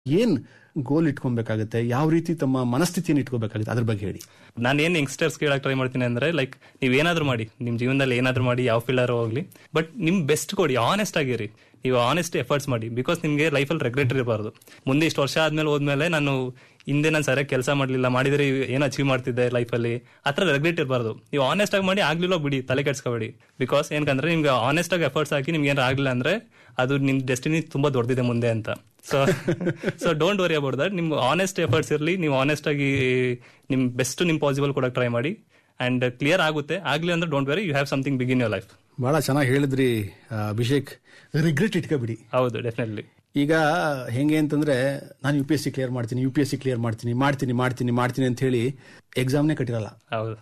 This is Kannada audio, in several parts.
ಏನ್ ಗೋಲ್ ಇಟ್ಕೊಬೇಕಾಗುತ್ತೆ ಯಾವ ರೀತಿ ತಮ್ಮ ಮನಸ್ಥಿತಿಯನ್ನು ಇಟ್ಕೋಬೇಕಾಗುತ್ತೆ ಅದ್ರ ಬಗ್ಗೆ ಹೇಳಿ ನಾನು ಏನ್ ಯಂಗ್ಸ್ಟರ್ಸ್ ಕೇಳಕ್ ಟ್ರೈ ಮಾಡ್ತೀನಿ ಅಂದ್ರೆ ಲೈಕ್ ನೀವ್ ಏನಾದ್ರೂ ಮಾಡಿ ನಿಮ್ ಜೀವನದಲ್ಲಿ ಏನಾದ್ರೂ ಮಾಡಿ ಯಾವ ಫೀಲ್ಡರ್ ಹೋಗ್ಲಿ ಬಟ್ ನಿಮ್ ಬೆಸ್ಟ್ ಕೊಡಿ ಆನೆಸ್ಟ್ ಆಗಿರಿ ನೀವು ಆನೆಸ್ಟ್ ಎಫರ್ಟ್ಸ್ ಮಾಡಿ ಬಿಕಾಸ್ ನಿಮ್ಗೆ ಲೈಫಲ್ಲಿ ರೆಗ್ರೆಟ್ ಇರಬಾರ್ದು ಮುಂದೆ ಇಷ್ಟು ವರ್ಷ ಆದ್ಮೇಲೆ ಹೋದ್ಮೇಲೆ ನಾನು ಹಿಂದೆ ನಾನು ಸರಿಯಾಗಿ ಕೆಲಸ ಮಾಡ್ಲಿಲ್ಲ ಮಾಡಿದ್ರೆ ಏನು ಅಚೀವ್ ಮಾಡ್ತಿದ್ದೆ ಲೈಫಲ್ಲಿ ಆತರ ರೆಗ್ರೆಟ್ ಇರಬಾರ್ದು ನೀವು ಆನೆಸ್ಟ್ ಆಗಿ ಮಾಡಿ ಆಗ್ಲಿಲ್ಲ ಬಿಡಿ ತಲೆ ಕೆಡ್ಸ್ಕೊಬೇಡಿ ಬಿಕಾಸ್ ಏನಕಂದ್ರೆ ನಿಮ್ಗೆ ಆನೆಸ್ಟ್ ಆಗಿ ಎಫರ್ಟ್ಸ್ ಹಾಕಿ ನಿಮ್ಗೆ ಏನಾರ ಆಗ್ಲಿಲ್ಲ ಅಂದ್ರೆ ಅದು ನಿಮ್ ಡೆಸ್ಟಿನಿ ತುಂಬಾ ದೊಡ್ಡದಿದೆ ಮುಂದೆ ಅಂತ so so don't worry about that ನಿಮ್ ಆನೆಸ್ಟ್ ಎಫರ್ಟ್ಸ್ ಇರಲಿ ನೀವು ಆನೆಸ್ಟ್ ಆಗಿ ನಿಮ್ ಬೆಸ್ಟ್ ನಿಮ್ ಪಾಸಿಬಲ್ ಕೊಡಕ್ ಟ್ರೈ ಮಾಡಿ ಅಂಡ್ ಕ್ಲಿಯರ್ ಆಗುತ್ತೆ ಆಗ್ಲಿ ಅಂದ್ರೆ don't worry you have something big in your life ಬಹಳ ಚೆನ್ನಾಗಿ ಹೇಳಿದ್ರಿ ಆ, ಅಭಿಷೇಕ್ ರಿಗ್ರೆಟ್ ಇಟ್ಕೋಬಿಡಿ ಹೌದು ಡೆಫಿನೆಟ್ಲಿ ಈಗ ಹೆಂಗೆ ಅಂತಂದ್ರೆ ನಾನು U P S C clear ಮಾಡ್ತೀನಿ U P S C clear ಮಾಡ್ತೀನಿ ಮಾಡ್ತೀನಿ ಮಾಡ್ತೀನಿ ಮಾಡ್ತೀನಿ ಅಂತ ಹೇಳಿ ಎಕ್ಸಾಮ್ನೇ ಕಟ್ಟಿರಲ್ಲ ಹೌದು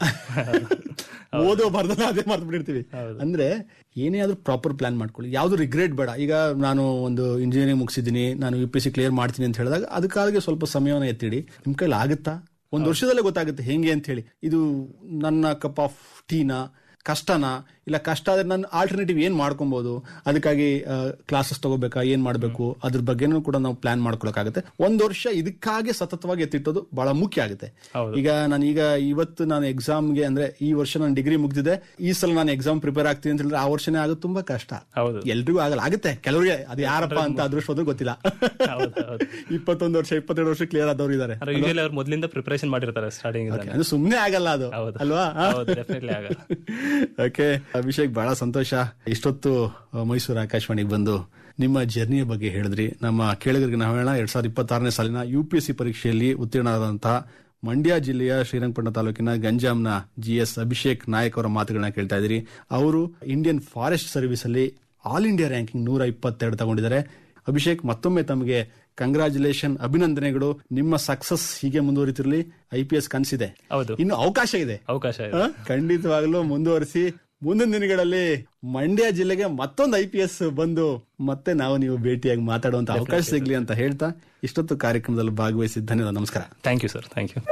ಓದೋ ಬರ್ದಲ್ಲ ಅದೇ ಮರ್ತು ಬಿಟ್ಟಿರ್ತೀವಿ ಅಂದ್ರೆ ಏನೇ ಆದ್ರೂ ಪ್ರಾಪರ್ ಪ್ಲಾನ್ ಮಾಡ್ಕೊಳ್ಳಿ ಯಾವ್ದು ರಿಗ್ರೆಟ್ ಬೇಡ ಈಗ ನಾನು ಒಂದು ಇಂಜಿನಿಯರಿಂಗ್ ಮುಗಿಸಿದ್ದೀನಿ ನಾನು ಯು ಪಿ ಸಿ ಕ್ಲಿಯರ್ ಮಾಡ್ತೀನಿ ಅಂತ ಹೇಳಿದಾಗ ಅದಕ್ಕಾಗಿ ಸ್ವಲ್ಪ ಸಮಯವನ್ನು ಎತ್ತಿಡಿ ನಿಮ್ ಕೈಲಿ ಆಗುತ್ತಾ ಒಂದು ವರ್ಷದಲ್ಲೇ ಗೊತ್ತಾಗುತ್ತೆ ಹೆಂಗೆ ಅಂತ ಹೇಳಿ ಇದು ನನ್ನ ಕಪ್ ಆಫ್ ಟೀನಾ ಕಷ್ಟನಾ ಇಲ್ಲ ಕಷ್ಟ ಆದ್ರೆ ನಾನು ಆಲ್ಟರ್ನೇಟಿವ್ ಏನ್ ಮಾಡ್ಕೊಬಹುದು ಅದಕ್ಕಾಗಿ ಕ್ಲಾಸಸ್ ತಗೋಬೇಕಾ ಏನ್ ಮಾಡ್ಬೇಕು ಅದ್ರ ಬಗ್ಗೆನೂ ಕೂಡ ನಾವು ಪ್ಲಾನ್ ಮಾಡ್ಕೊಳಕಾಗುತ್ತೆ ಒಂದ್ ವರ್ಷ ಇದಕ್ಕಾಗಿ ಸತತವಾಗಿ ಎತ್ತಿಟ್ಟೋದು ಬಹಳ ಮುಖ್ಯ ಆಗುತ್ತೆ ಈಗ ನಾನು ಈಗ ಇವತ್ತು ನಾನು ಎಕ್ಸಾಮ್ಗೆ ಅಂದ್ರೆ ಈ ವರ್ಷ ನಾನು ಡಿಗ್ರಿ ಮುಗ್ದಿದೆ ಈ ಸಲ ನಾನು ಎಕ್ಸಾಮ್ ಪ್ರಿಪೇರ್ ಆಗ್ತೀನಿ ಅಂತ ಹೇಳಿದ್ರೆ ಆ ವರ್ಷನೇ ಆಗೋದು ತುಂಬಾ ಕಷ್ಟ ಹೌದು ಎಲ್ರಿಗೂ ಆಗಲ್ಲ ಆಗುತ್ತೆ ಕೆಲವರಿಗೆ ಅದು ಯಾರಪ್ಪ ಅಂತ ಅದೃಷ್ಟ ಹೋದ್ರೂ ಗೊತ್ತಿಲ್ಲ ಹೌದು ಹೌದು ಇಪ್ಪತ್ತೊಂದು ವರ್ಷ ಇಪ್ಪತ್ತೆರಡು ವರ್ಷ ಕ್ಲಿಯರ್ ಆದವ್ರು ಇದಾರೆ ಯೂಶಲಿ ಅವ್ರು ಮೊದ್ಲಿಂದ ಪ್ರಿಪರೇಷನ್ ಮಾಡಿರ್ತಾರೆ ಸ್ಟಾರ್ಟಿಂಗ್ ಅದು ಸುಮ್ನೆ ಆಗಲ್ಲ ಅದು ಹೌದು. ಅಲ್ವಾ ಹೌದು ಡೆಫಿನೆಟ್ಲಿ ಆಗಲ್ಲ ಓಕೆ ಅಭಿಷೇಕ್ ಬಹಳ ಸಂತೋಷ ಇಷ್ಟೊತ್ತು ಅಹ್, ಮೈಸೂರು ಆಕಾಶವಾಣಿಗೆ ಬಂದು ನಿಮ್ಮ ಜರ್ನಿಯ ಬಗ್ಗೆ ಹೇಳಿದ್ರಿ ನಮ್ಮ ಕೇಳಿಗರಿಗೆ ನಾವು ಹೇಳೋಣ ಎರಡ್ ಸಾವಿರದ ಇಪ್ಪತ್ತಾರನೇ ಸಾಲಿನ ಯು ಪಿ ಎಸ್ ಸಿ ಪರೀಕ್ಷೆಯಲ್ಲಿ ಉತ್ತೀರ್ಣರಾದಂತಹ ಮಂಡ್ಯ ಜಿಲ್ಲೆಯ ಶ್ರೀರಂಗಪಟ್ಟಣ ತಾಲೂಕಿನ ಗಂಜಾಂನ ಜಿ ಎಸ್ ಅಭಿಷೇಕ್ ನಾಯಕ್ ಅವರ ಮಾತುಗಳನ್ನ ಕೇಳ್ತಾ ಇದ್ದೀರಿ ಅವರು ಇಂಡಿಯನ್ ಫಾರೆಸ್ಟ್ ಸರ್ವಿಸ್ ಅಲ್ಲಿ ಆಲ್ ಇಂಡಿಯಾ ರ್ಯಾಂಕಿಂಗ್ ನೂರ ಇಪ್ಪತ್ತೆರಡು ತಗೊಂಡಿದ್ದಾರೆ ಅಭಿಷೇಕ್ ಮತ್ತೊಮ್ಮೆ ತಮಗೆ ಕಂಗ್ರಾಚುಲೇಷನ್ ಅಭಿನಂದನೆಗಳು ನಿಮ್ಮ ಸಕ್ಸಸ್ ಹೀಗೆ ಮುಂದುವರಿತಿರ್ಲಿ ಐ ಪಿ ಎಸ್ ಕನಸಿದೆ ಹೌದು ಇನ್ನು ಅವಕಾಶ ಇದೆ ಅವಕಾಶ ಇದೆ ಆ, ಖಂಡಿತವಾಗ್ಲೂ ಮುಂದುವರಿಸಿ ಮುಂದಿನ ದಿನಗಳಲ್ಲಿ ಮಂಡ್ಯ ಜಿಲ್ಲೆಗೆ ಮತ್ತೊಂದು ಐ ಪಿ ಎಸ್ ಬಂದು ಮತ್ತೆ ನಾವು ನೀವು ಭೇಟಿಯಾಗಿ ಮಾತಾಡುವಂತ ಅವಕಾಶ ಸಿಗ್ಲಿ ಅಂತ ಹೇಳ್ತಾ ಇಷ್ಟೊತ್ತು ಕಾರ್ಯಕ್ರಮದಲ್ಲಿ ಭಾಗವಹಿಸಿದ ಧನ್ಯವಾದ ನಮಸ್ಕಾರ thank you sir thank you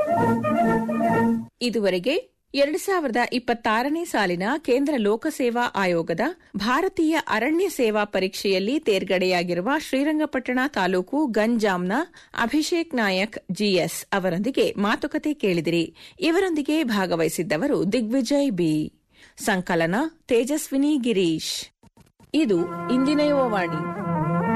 ಇದುವರೆಗೆ ಎರಡು ಸಾವಿರದ ಇಪ್ಪತ್ತಾರನೇ ಸಾಲಿನ ಕೇಂದ್ರ ಲೋಕಸೇವಾ ಆಯೋಗದ ಭಾರತೀಯ ಅರಣ್ಯ ಸೇವಾ ಪರೀಕ್ಷೆಯಲ್ಲಿ ತೇರ್ಗಡೆಯಾಗಿರುವ ಶ್ರೀರಂಗಪಟ್ಟಣ ತಾಲೂಕು ಗಂಜಾಂನ ಅಭಿಷೇಕ್ ನಾಯಕ್ ಜಿಎಸ್ ಅವರೊಂದಿಗೆ ಮಾತುಕತೆ ಕೇಳಿದಿರಿ ಇವರೊಂದಿಗೆ ಭಾಗವಹಿಸಿದ್ದವರು ದಿಗ್ವಿಜಯ್ ಬಿ ಸಂಕಲನ ತೇಜಸ್ವಿನಿ ಗಿರೀಶ್ ಇದು ಇಂದಿನ ಯುವವಾಣಿ